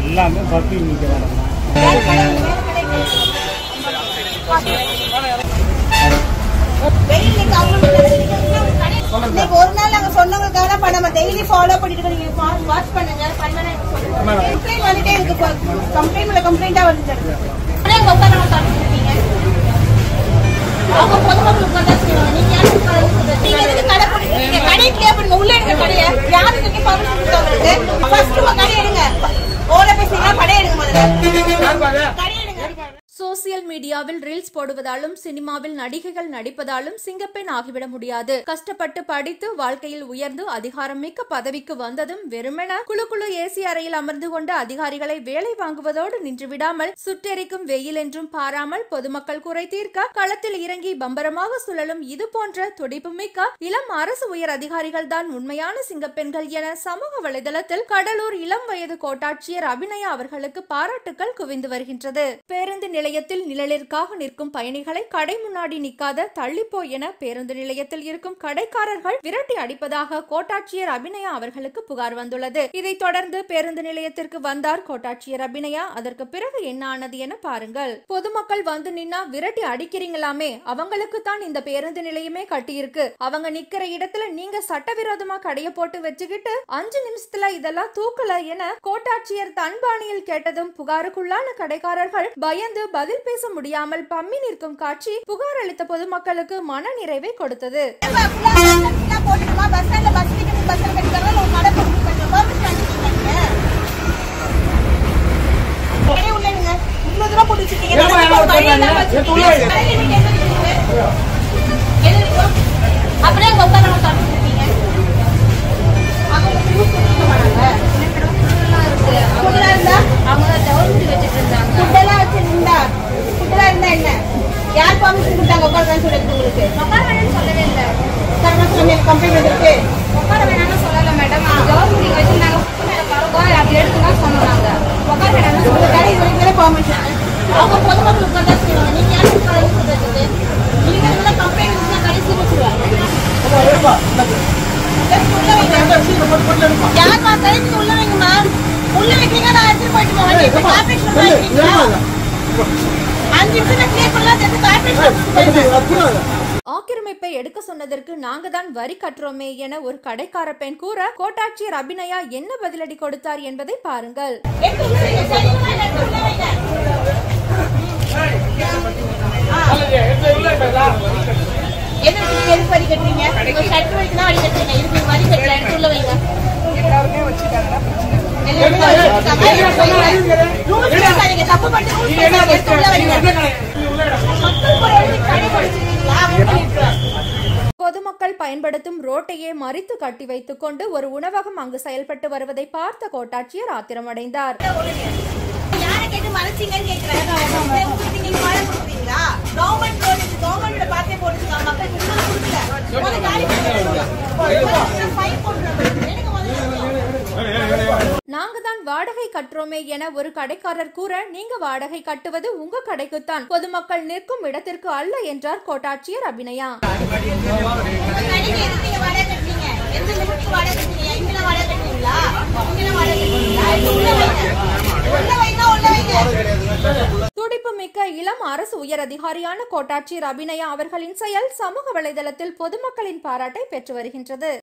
எல்லாமே பப்பி நிற்க வேணும் வெயிலுக்கு அவங்களுக்கு இன்னைக்கு ஒரு நாள் நாங்க சொன்னவங்களுக்காக தான் பண்ணாம டெய்லி ஃபாலோ பண்ணிட்டு இருக்கோம். நீங்க வாட்ச் பண்ணுங்க பண்ணனா கம்ப்ளைண்ட் வந்துட்டே இருக்கு கம்ப்ளைண்ட் மேல கம்ப்ளைண்டா வந்துட்டு இருக்கு ஆனா இங்க உட்கார நம்ம தடுத்துருக்கீங்க அவங்க பொதுமக்களுக்கு வந்தா செய்வாங்க நீங்க யாருக்கு கடை சொல்றது? நீங்க எதுக்கு கடை போட்டுருக்கீங்க கடையை கிளியர் பண்ணுங்க உள்ள எடுங்க கடையை யாருக்கு பர்மிஷன் கொடுத்தவங்களுக்கு ஃபர்ஸ்ட் உங்க கடை எடுங்க ஓட பேசுறீங்களா கடை எடுங்க முதல்ல கடை எடுங்க சோசியல் மீடியாவில் ரீல்ஸ் போடுவதாலும் சினிமாவில் நடிகைகள் நடிப்பதாலும் சிங்கப்பெண் ஆகிவிட முடியாது கஷ்டப்பட்டு படித்து வாழ்க்கையில் உயர்ந்து அதிகாரம் மிக்க பதவிக்கு வந்ததும் வெறுமென குழு குழு ஏசி அறையில் அமர்ந்து கொண்ட அதிகாரிகளை வேலை வாங்குவதோடு நின்று விடாமல் சுட்டெரிக்கும் வெயில் என்றும் பாராமல் பொதுமக்கள் குறை தீர்க்க களத்தில் இறங்கி பம்பரமாக சுழலும் இது போன்ற துடிப்புமிக்க இளம் அரசு உயர் அதிகாரிகள் தான் உண்மையான சிங்கப்பெண்கள் என சமூக வலைதளத்தில் கடலூர் இளம் வயது கோட்டாட்சியர் அபிநயா அவர்களுக்கு பாராட்டுக்கள் குவிந்து வருகின்றது பேருந்து நிலையத்தில் நிழலிற்காக நிற்கும் பயணிகளை கடை முன்னாடி நிக்காத தள்ளிப்போ என பேருந்து நிலையத்தில் இருக்கும் கடைக்காரர்கள் விரட்டி அடிப்பதாக கோட்டாட்சியர் அபிநயா அவர்களுக்கு புகார் வந்துள்ளது இதைத் தொடர்ந்து பேருந்து நிலையத்திற்கு வந்தார் கோட்டாட்சியர் அபிநயா அதற்கு பிறகு என்ன ஆனது என பாருங்கள் பொதுமக்கள் வந்து நின்னா விரட்டி அடிக்கிறீங்களாமே அவங்களுக்கு தான் இந்த பேருந்து நிலையமே கட்டியிருக்கு அவங்க நிக்கிற இடத்துல நீங்க சட்டவிரோதமா கடைய போட்டு வச்சுக்கிட்டு அஞ்சு நிமிஷத்துல இதெல்லாம் தூக்கல என கோட்டாட்சியர் தன்பாணியில் கேட்டதும் புகாருக்குள்ளான கடைக்காரர்கள் பயந்து பதில் பேச முடியாமல் பம்மி நிற்கும் காட்சி புகார் அளித்த பொதுமக்களுக்கு மன நிறைவை கொடுத்தது போட்டுமா பஸ் ஸ்டாண்ட்ல பஸ் டிக்கெட் பஸ் கட்டிக்கலாம் ஒரு கடை போட்டு கடை உள்ளங்க இவ்வளவு தூரம் போட்டு வச்சிருக்கீங்க வழி இல்லாம வச்சிருக்கீங்க. கடை இன்னைக்கு என்ன இருக்குது? என்ன இருக்கு? அப்படியே அங்க உட்கார நம்ம தடுத்துருக்கீங்க அவங்க proof கொடுக்க மாட்டாங்க. ஃபுட்டெல்லாம் இருந்தா? ஃபுட்டெல்லாம் வச்சிருந்தா? ஃபுட்டெல்லாம் இருந்தா என்ன? யார் permission கொடுத்தாங்க உட்காருங்கன்னு சொல்லிட்டு உங்களுக்கு? கரெக்டா சொன்னீங்க, complaint வந்திருக்கு. உங்க கடை இது வரைக்கும் தானே permission. அவங்க பொதுமக்களுக்கு வந்தா செய்வாங்க. நீங்க யாருக்கு கடை சொல்றது? நீங்க இதுல complaint இருந்துச்சுன்னா கடை சீரச்சிருவாங்க. உள்ள வைங்க. யார்மா கடைக்கு உள்ள வைங்கம்மா. உள்ள வைக்கிறீங்க, நான் எடுத்துட்டு போயிட்டு போவேன். நீங்க corporation உள்ள வைக்கிறீங்களா? அஞ்சு நிமிஷத்துல clear பண்ணலாம், எடுத்து corporation எடுத்துட்டு போயிடுங்க. ஆக்கிரமிப்பை எடுக்க சொன்னதற்கு நாங்க தான் வரி கட்டுறோமே என ஒரு கடைக்கார பெண் கூற கோட்டாட்சியர் அபிநயா என்ன பதிலடி கொடுத்தார் என்பதை பாருங்கள் எடுத்து உள்ள வைங்க. சரிங்களா? எடுத்து உள்ள வைங்க. என்ன வச்சு எதுக்கு வரி கட்டுறீங்க உங்க ஷர்ட் வரைக்கும் தான் வரி கட்டுறீங்க இதுக்கு வரி கட்டல எடுத்து உள்ள வைங்க Rules பேசாதீங்க. தப்பு பண்ணிட்டு rules பேசாதீங்க. எடுத்து உள்ள வைங்க. மக்கள் போய் எழுதி கடை படிச்சிருக்கீங்களா? அப்படின்னு கேட்கிறேன். பொதுமக்கள் பயன்படுத்தும் ரோட்டையே மறித்து கட்டி வைத்துக் கொண்டு ஒரு உணவகம் அங்கு செயல்பட்டு வருவதை பார்த்த கோட்டாட்சியர் ஆத்திரமடைந்தார் யாரை கேட்டு மறைச்சீங்கன்னு கேட்கிறேன். உங்களுக்கு நீங்க வாழை கொடுக்குறீங்களா? Government road இது. Government ஓட பார்த்தே போட்டுருக்காங்க. மக்களுக்கு இன்னும் கொடுக்கல. முதல்ல காலி பண்ணுங்க. முதல்ல fine போட்டுருங்க. எனக்கு முதல்ல நாங்க தான் வாடகை கட்டுறோமே என ஒரு கடைக்காரர் கூற நீங்க வாடகை கட்டுவது உங்க கடைக்குத்தான் பொதுமக்கள் நிற்கும் இடத்திற்கு அல்ல என்றார் கோட்டாட்சியர் அபிநயா உங்க கடைக்கு எதுக்கு நீங்க வாடகை கட்டுறீங்க? எந்த லிமிட்டுக்கு வாடகை கட்டுறீங்க? இங்கெல்லாம் வாடகை கட்டுறீங்களா? இங்கெல்லாம் வாடகை கட்டுறீங்களா? இது உள்ள வைங்க. உள்ள வைங்க, உள்ள வைங்க. துடிப்பு மிக்க இளம் அரசு உயர் அதிகாரியான கோட்டாட்சியர் அபிநயா அவர்களின் செயல் சமூக வலைதளத்தில் பொதுமக்களின் பாராட்டை பெற்று வருகின்றது